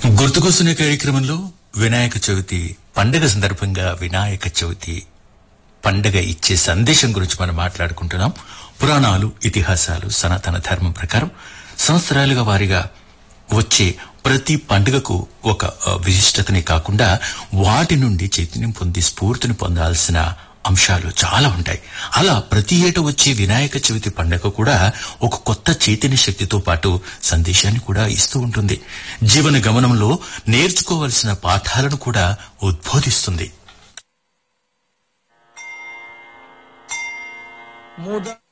గుర్తుకొస్తున్న కార్యక్రమంలో వినాయక చవితి పండగ సందర్భంగా వినాయక చవితి పండగ ఇచ్చే సందేశం గురించి మనం మాట్లాడుకుంటున్నాం పురాణాలు ఇతిహాసాలు సనాతన ధర్మం ప్రకారం సంవత్సరాలుగా వారిగా వచ్చే ప్రతి పండుగకు ఒక ఆ, విశిష్టతనే కాకుండా వాటి నుండి చైతన్యం పొంది స్ఫూర్తిని పొందాల్సిన అంశాలు చాలా ఉంటాయి అలా ప్రతి ఏటా వచ్చే వినాయక చవితి పండుగ కూడా ఒక కొత్త చైతన్య శక్తితో పాటు సందేశాన్ని కూడా ఇస్తూ ఉంటుంది జీవన గమనంలో నేర్చుకోవలసిన పాఠాలను కూడా ఉద్బోధిస్తుంది ముద